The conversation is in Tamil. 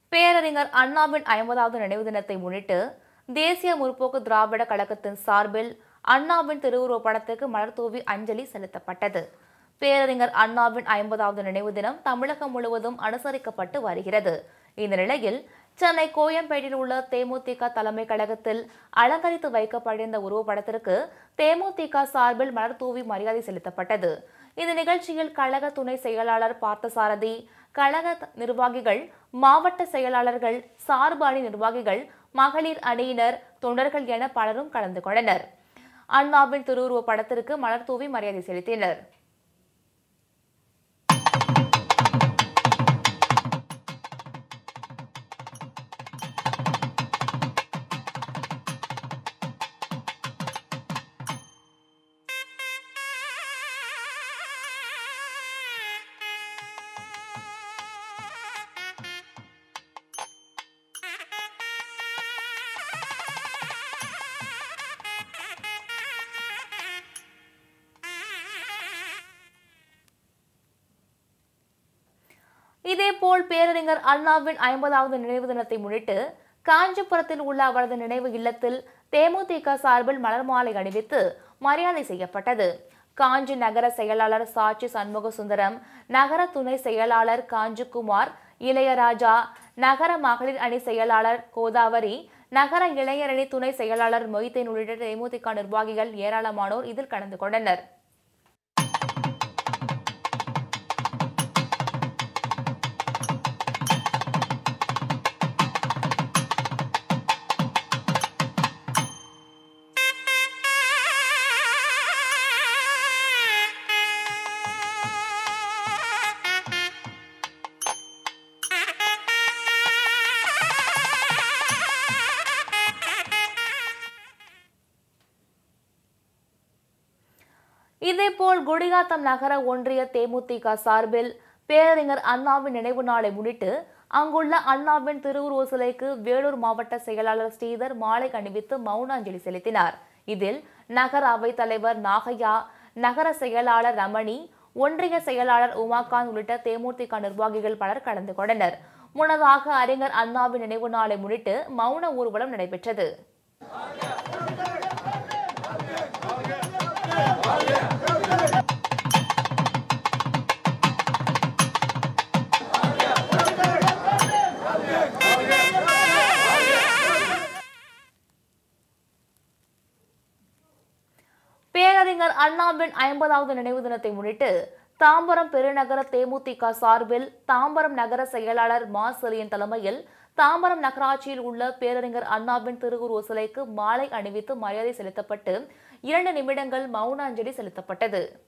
பேரறிஞர் அண்ணாவின் ஐம்பதாவது நினைவு தினத்தை முன்னிட்டு தேசிய முற்போக்கு திராவிட கழகத்தின் சார்பில் அண்ணாவின் திருவுருவப் படத்துக்கு மலர் தூவி அஞ்சலி செலுத்தப்பட்டது பேரறிஞர் அண்ணாவின் ஐம்பதாவது நினைவு தினம் தமிழகம் முழுவதும் அனுசரிக்கப்பட்டு வருகிறது இந்த நிலையில் சென்னை கோயம்பேட்டில் உள்ள தேமுதிக தலைமை கழகத்தில் அலங்கரித்து வைக்கப்பட்டிருந்த உருவப்படத்திற்கு தேமுதிக சார்பில் மலர் தூவி மரியாதை செலுத்தப்பட்டது இந்த நிகழ்ச்சியில் கழக துணை செயலாளர் பார்த்தசாரதி கழக த- நிர்வாகிகள் மாவட்ட செயலாளர்கள் சார்பு அணி நிர்வாகிகள் மகளிர் அணியினர் தொண்டர்கள் என பலரும் கலந்து கொண்டனர் அண்ணாவின் திருவுருவப் படத்திற்கு மலர் தூவி மரியாதை செலுத்தினர் இதேபோல் பேரறிஞர் அண்ணாவின் ஐம்பதாவது நினைவு தினத்தை முன்னிட்டு காஞ்சிபுரத்தில் உள்ள அவரது நினைவு இல்லத்தில் தேமுதிக சார்பில் மலர் மாலை அணிவித்து மரியாதை செய்யப்பட்டது காஞ்சி நகர செயலாளர் சாட்சி சண்முக சுந்தரம் நகர துணை செயலாளர் காஞ்சிக்குமார் இளையராஜா நகர மகளிர் அணி செயலாளர் கோதாவரி நகர இளைஞரணி துணை செயலாளர் மொய்தீன் உள்ளிட்ட தேமுதிக நிர்வாகிகள் ஏராளமானோர் இதில் கலந்து கொண்டனர் இதேபோல் குடியாத்தம் நகர ஒன்றிய தேமுதிக சார்பில் பேரறிஞர் அண்ணாவின் நினைவு நாளை முன்னிட்டு அங்குள்ள அண்ணாவின் திருவுருவ சிலைக்கு வேலூர் மாவட்ட செயலாளர் ஸ்ரீதர் மாலை அணிவித்து மௌன அஞ்சலி செலுத்தினார் இதில் நகர அவைத் தலைவர் நாகையா நகர செயலாளர் ரமணி ஒன்றிய செயலாளர் உமாகாந்த் உள்ளிட்ட தேமுதிக நிர்வாகிகள் பலர் கலந்து கொண்டனர் முன்னதாக அறிஞர் அண்ணாவின் நினைவு நாளை முன்னிட்டு மௌன ஊர்வலம் நடைபெற்றது பேரறிஞர் அண்ணாவின் ஐம்பதாவது நினைவு தினத்தை முன்னிட்டு தாம்பரம் பெருநகர தேமுதிக சார்பில் தாம்பரம் நகர செயலாளர் மா செலியன் தலைமையில் தாம்பரம் நகராட்சியில் உள்ள பேரறிஞர் அண்ணாவின் திருவுருவ சிலைக்கு மாலை அணிவித்து மரியாதை செலுத்தப்பட்டு இரண்டு நிமிடங்கள் மௌன அஞ்சலி செலுத்தப்பட்டது